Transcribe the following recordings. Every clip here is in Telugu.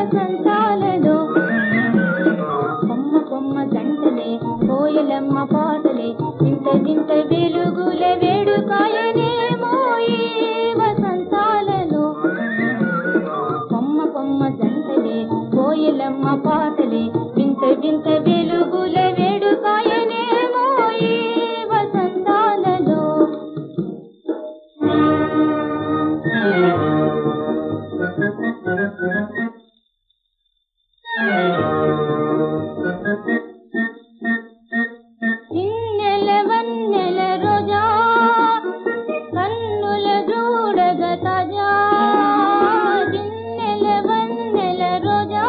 వసంతాలలో కొమ్మ కొమ్మ జంటలే కోయలమ్మ పాటలే వింత వింత వెలుగుల వేడుకాయనేమో ఈ వసంతాలలో కొమ్మ కొమ్మ జంటలే కోయలమ్మ పాటలే వింత వింత వెలుగుల వేడుకాయనేమో ఈ వసంతాలలో చిన్నెల వన్నెల రోజా కన్నుల చూడగ తాజా చిన్నెల వన్నెల రోజా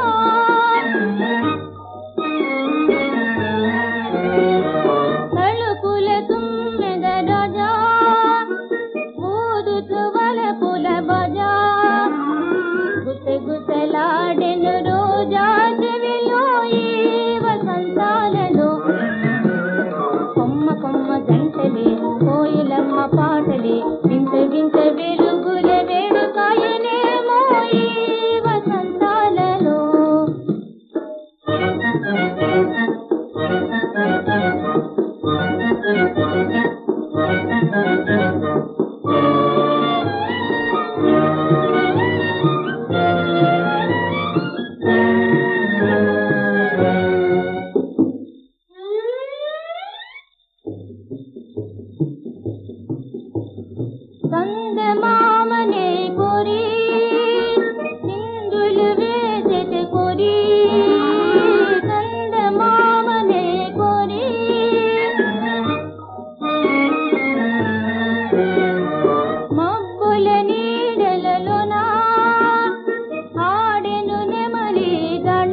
తలుపుల తుమ్మెద రాజా ఊదుతు వలపుల బజా గుస గుసలాడెను రోజా చెవిలో ఈ వసంతాలలో కొమ్మ కొమ్మ జంటలే కోయిలమ్మ పాటలే వింత వింత వెలుగుల వేడుకాయనేమో ఈ వసంతాలలో కందమామనే కోరి సింధులు వేసెట కోరి కందమామనే కోరి మబ్బుల నీడలలోన ఆడెను నెమలి గణ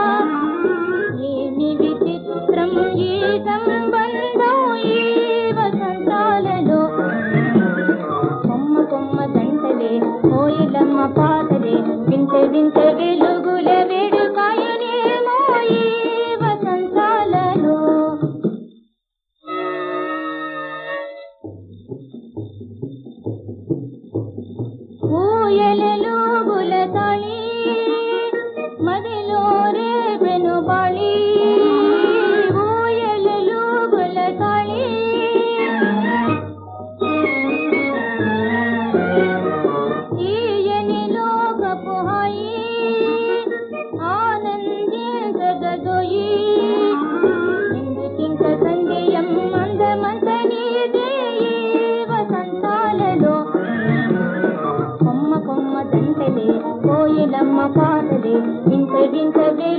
ఏమి విచిత్రం ఈ సంబంధం ఈ వసంతాలలో కొమ్మ కొమ్మ జంటలే కోయిలమ్మ పాటలే వింత వింత వెలుగుల వేడుకాయనేమో ఈ వసంతాలలో ఊయలలు గులతాళి మదిలో రేపెను బాళి ఊయలలు గులతాళి ఈయని లోకపు హాయి ఆనందించగదోయి ఎందుకింక సందేయం అందమంత నీదే ఈ వసంతాలలో కొమ్మ కొమ్మ దంటలే కోయిలమ్మ పాటలే వింత వింత